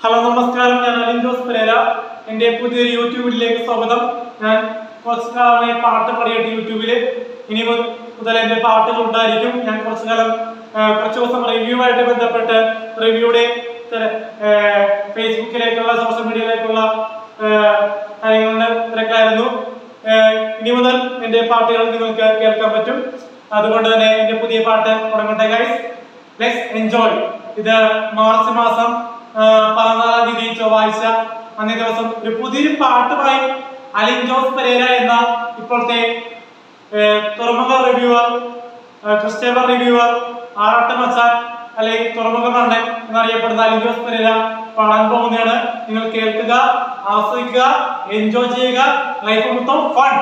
hello നമസ്കാരം ഞാൻ Alin Jose Pereira എൻ്റെ പുതിയൊരു യൂട്യൂബിലേക്ക് സ്വാഗതം ഞാൻ കുറച്ച് കാലമായി പാട്ട് പാടിയിട്ട് യൂട്യൂബിൽ ഇനി മുതൽ മുതൽ എൻ്റെ പാട്ടുകൾ ഉണ്ടായിരിക്കും ഞാൻ കുറച്ച് കാലം ആ, കുറച്ച് ദിവസം റിവ്യൂ ആയിട്ട് ബന്ധപ്പെട്ട് റിവ്യൂടെ ഫേസ്ബുക്കിലേക്കുള്ള സോഷ്യൽ മീഡിയയിലേക്കുള്ള ആ, കാര്യങ്ങളുടെ തിരക്കായിരുന്നു ആ, ഇനി മുതൽ എൻ്റെ പാട്ടുകൾ നിങ്ങൾക്ക് കേൾക്കാൻ പറ്റും അതുകൊണ്ട് തന്നെ എൻ്റെ പുതിയ പാട്ട് തുടങ്ങട്ടെ ഗൈസ് ലെറ്റ്സ് എൻജോയ് ഇത് മാർച്ച് മാസം ആ, പതിനാലാം തീയതി ചൊവ്വാഴ്ച അന്നേ ദിവസം ഒരു പുതിയൊരു പാട്ടുമായി അലിൻ ജോസ് പെരേര എന്ന ഇപ്പോഴത്തെ ഏ, തുറമുഖ റിവ്യൂവർ ക്രിസ്റ്റേബർ റിവ്യൂവർ ആറാട്ട് മച്ചാൻ അല്ലെങ്കിൽ തുറമുഖ മണ്ണൻ എന്നറിയപ്പെടുന്ന അലിൻ ജോസ് പെരേര പാടാൻ പോകുന്നതാണ് നിങ്ങൾ കേൾക്കുക ആസ്വദിക്കുക എൻജോയ് ചെയ്യുക ലൈഫ് മൊത്തം ഫൺ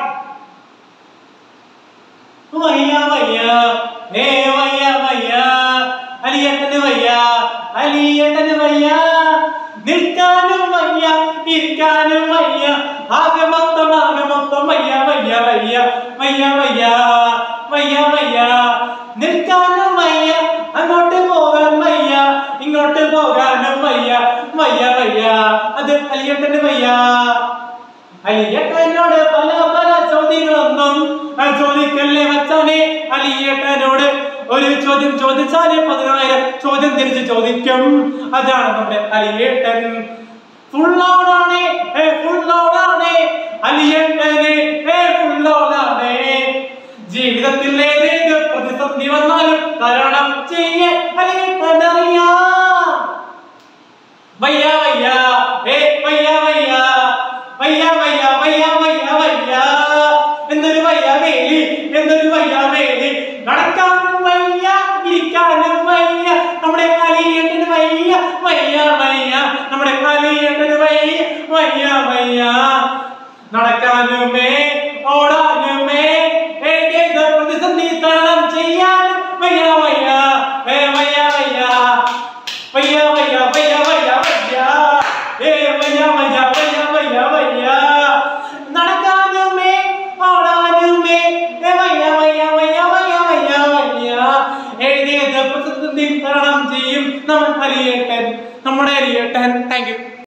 വയ്യ വയ്യ ഏ വയ്യ വയ്യ അലിയേട്ടന് വയ്യ അലിയേട്ടന് വയ്യ നിൽക്കാനും വയ്യ ഇരിക്കാനും വയ്യ ആകെ മൊത്തം ആകെ മൊത്തം വയ്യ വയ്യ വയ്യ വയ്യ വയ്യ വയ്യ വയ്യ നിൽക്കാനും വയ്യ അങ്ങോട്ട് പോകാൻ വയ്യ ഇങ്ങോട്ട് പോകാനും വയ്യ വയ്യ വയ്യ അത് അലിയേട്ടന് വയ്യ അലിയേട്ടനോട് പല പല ചോദ്യങ്ങളൊന്നും ആ ചോദിക്കല്ലേ മച്ചാനെ അലിയേട്ടനോട് ഒരു ചോദ്യം ചോദിച്ചാല് പതിനായിരം ചോദ്യം തിരിച്ച് ചോദിക്കും അതാണ് നമ്മുടെ അലിയേട്ടൻ ഫുൾ ഓണാണ് ഫുൾ ഓണാണ് അലിയേട്ടന് ഫുൾ ഓണാണ് ജീവിതത്തിൽ ഏതേത് പ്രതിസന്ധി വന്നാലും തരണം ചെയ്യ അലിയേട്ടനറിയാം വയ്യ വയ്യ ഏ വയ്യ വയ്യ വയ്യ വയ്യ വയ്യ വയ്യ വയ്യ എന്തൊരു വയ്യ വേലി എന്തൊരു വയ്യ വേലി നടക്കാനും വയ്യ ഇരിക്കാനും വയ്യ നമ്മുടെ അലിയേട്ടന് വയ്യ വയ്യ വയ്യ നമ്മുടെ അലിയേട്ടന് വയ്യ വയ്യ വയ്യ നടക്കാനുമേ ഓടാനുമേ ഏതേത് പ്രതിസന്ധി തരണം ചെയ്യാനും വയ്യ വയ്യ ഏ വയ്യ വയ്യ വയ്യ വയ്യ വയ്യ വയ്യ വയ്യ ഏ വയ്യ വയ്യ വയ്യ വയ്യ വയ്യ നടക്കാനുമേ ഓടാനുമേ ഏ വയ്യ വയ്യ വയ്യ വയ്യ വയ്യ വയ്യ എഴുതിയത് പ്രതിസന്ധി തരണം ചെയ്യും നമ്മൾ അലിയേട്ടൻ നമ്മുടെ അലിയേട്ടൻ താങ്ക് യു